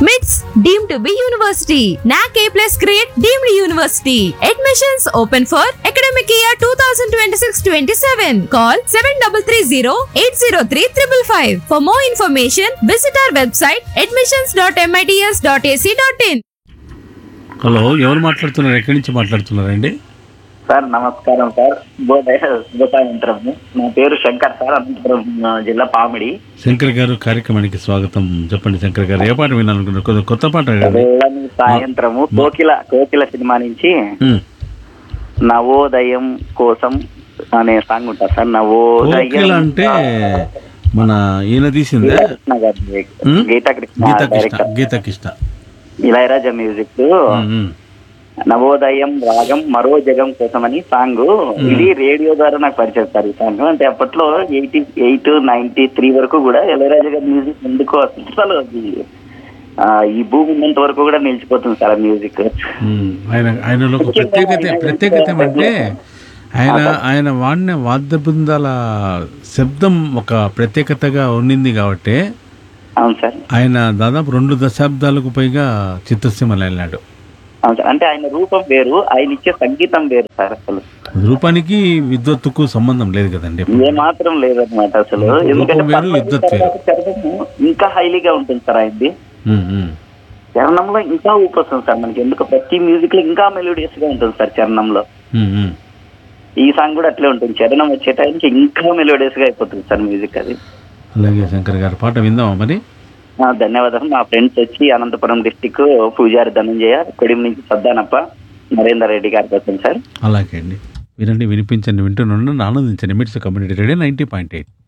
MITS deemed to be university. NAC A plus grade deemed university. Admissions open for academic year 2026-27. Call 7330-803-555. For more information, visit our website admissions.mits.ac.in. Hello ఎవరు మాట్లాడుతున్నారు ఎక్కడి నుంచి మాట్లాడుతున్నారండి sir నమస్కారం sir శుభోదయ శుభ సాయంత్రం నా పేరు శంకర్ సార్ అనంతపురం ఆ, జిల్లా పామిడి శంకర్ గారు కార్యక్రమానికి స్వాగతం చెప్పండి శంకర్ గారు ఏ పాట వినాలనుకున్నారు కొత్త- కొత్త పాట కదండి చల్లని సాయంత్రము కోకిల కోకిల సినిమా నుంచి ఉమ్. నవోదయం కోసం అనే సాంగ్ ఉంటుంది సార్ కోకిల నవోదయం అంటే మన ఈయన తీసిందే కృష్ణ గారి ఉమ్? గీతా కృష్ణ గీతా కృష్ణ డైరెక్టర్ గీతా కృష్ణ ఇళయరాజా మ్యూజిక్ ఉమ్, ఉమ్. నవోదయం రాగం మరో జగం కోసం అని సాంగ్ ఇది రేడియో ద్వారా నాకు పరిచయం సార్ ఈ సాంగ్ అంటే అప్పట్లో ఎయిటీ ఎయిట్ నైన్టీ త్రీ వరకు కూడా ఇళయరాజా గారి మ్యూజిక్ ఎందుకో అసలు అది ఆ, ఈ భూమి ఉన్నంత వరకు కూడా నిలిచిపోతుంది సార్ ఆ మ్యూజిక్ ఉమ్. ఆయన ఆయనలో ఒక ప్రత్యేకత ప్రత్యేకత ఏమంటే ఆయన ఆయన వాడిన వాద్య బృందాల శబ్దం ఒక ప్రత్యేకతగా ఉండింది కాబట్టి అవును సార్ ఆయన దాదాపు రెండు దశాబ్దాలకు పైగా చిత్రసీమలు వెళ్ళాడు అవును సార్ అంటే ఆయన రూపం వేరు ఆయన ఇచ్చే సంగీతం వేరు సార్ అసలు రూపానికి విద్వత్తుకు సంబంధం లేదు కదండి ఏ మాత్రం లేదన్నమాట అసలు రూపం ఎందుకంటే వేరు, యుద్ధం వేరు. చరణము ఇంకా హైలీగా ఉంటుంది సార్ ఆయనది ఉమ్, ఉమ్. చరణంలో ఇంకా ఊపు వస్తుంది సార్ మనకి ఎందుకు ప్రతి మ్యూజిక్ లో ఇంకా మెలోడియస్ గా ఉంటుంది సార్ చరణంలో ఉమ్, ఉమ్. ఈ సాంగ్ కూడా అట్లే ఉంటుంది చరణం వచ్చే టైంకి ఇంకా మెలోడియస్ గా అయిపోతుంది సార్ మ్యూజిక్ అది అలాగే శంకర్ గారు పాట విందామా మరి ఆ, ధన్యవాదాలు మా ఫ్రెండ్స్ వచ్చి అనంతపురం డిస్టిక్ పూజారి ధనంజయ కొడిమి నుంచి సద్దానప్ప నరేందర్ రెడ్డి గారి కోసం సార్ అలాగే అండి వినండి వినిపించండి వింటున్నాను ఆనందించండి MITS community radio ninety point eight